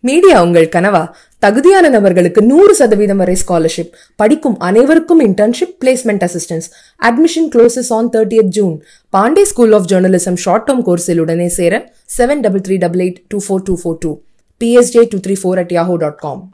media உங்கள் கனவா தகுதியான நபர்களுக்கு நூறு சதவீதம் வரை ஸ்காலர்ஷிப் படிக்கும் அனைவருக்கும் internship placement assistance admission closes on thirtieth June Pandey school of journalism short term கோர்ஸில் உடனே சேர seven double three double eight two four two four two PSJ two three four at Yahoo dot com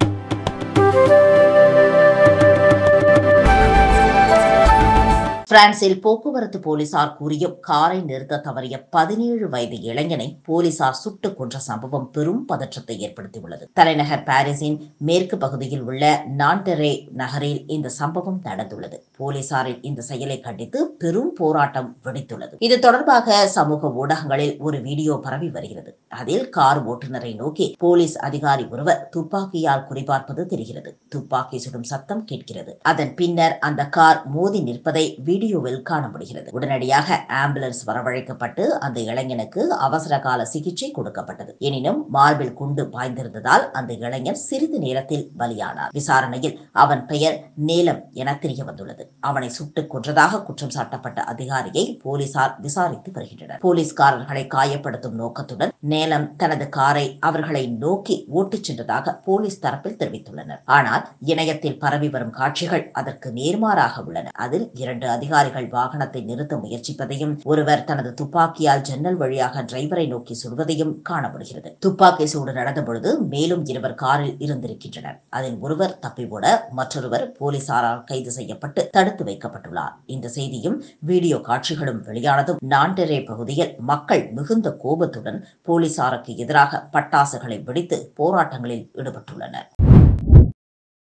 பிரான்சில் போக்குவரத்து போலீசார் கூறியும் காரை நிறுத்த தவறிய பதினேழு வயது இளைஞனை போலீசார் சுட்டுக் கொன்ற சம்பவம் பெரும் பதற்றத்தை ஏற்படுத்தியுள்ளது தலைநகர் பாரிஸின் மேற்கு பகுதியில் உள்ள நான்டெரே நகரில் இந்த சம்பவம் நடந்துள்ளது போலீசாரின் இந்த செயலை கண்டித்து பெரும் போராட்டம் வெடித்துள்ளது இது தொடர்பாக சமூக ஊடகங்களில் ஒரு வீடியோ பரவி வருகிறது அதில் கார் ஓட்டுநரை நோக்கி போலீஸ் அதிகாரி ஒருவர் துப்பாக்கியால் குறிபார்ப்பது தெரிகிறது துப்பாக்கி சுடும் சத்தம் கேட்கிறது அதன் பின்னர் அந்த கார் மோதி நிற்பதை வீடியோவில் காண முடிகிறது உடனடியாக ஆம்புலன்ஸ் வரவழைக்கப்பட்டு அந்த இளைஞனுக்கு அவசர கால சிகிச்சை கொடுக்கப்பட்டது எனினும் மார்பில் குண்டு பாய்ந்திருந்ததால் அந்த இளைஞன் சிறிது நேரத்தில் பலியானார் விசாரணையில் அவன் பெயர் நேலம் என தெரிய வந்துள்ளது அவனை சுட்டுக் கொன்றதாக குற்றம் சாட்டப்பட்ட அதிகாரியை போலீசார் விசாரித்து வருகின்றனர் போலீஸ்காரர்களை காயப்படுத்தும் நோக்கத்துடன் நேலம் தனது காரை அவர்களை நோக்கி ஓட்டிச் சென்றதாக போலீஸ் தரப்பில் தெரிவித்துள்ளனர் ஆனால் இணையத்தில் பரவி வரும் காட்சிகள் அதற்கு நேர்மாறாக உள்ளன அதில் இரண்டு அதிகாரிகள் வாகனத்தை நிறுத்த முயற்சிப்பதையும் ஒருவர் தனது துப்பாக்கியால் ஜன்னல் வழியாக டிரைவரை நோக்கி சுடுவதையும் காண முடிகிறது துப்பாக்கி சூடு நடந்த பொழுது மேலும் இருவர் காரில் இருந்திருக்கின்றனர் அதில் ஒருவர் தப்பி ஓட மற்றொருவர் போலீசாரால் கைது செய்யப்பட்டு தடுத்து வைக்கப்பட்டுள்ளார் இந்த செய்தியும் வீடியோ காட்சிகளும் வெளியானதும் நான்டெரே பகுதியில் மக்கள் மிகுந்த கோபத்துடன் போலீசாருக்கு எதிராக பட்டாசுகளை வெடித்து போராட்டங்களில் ஈடுபட்டுள்ளனர்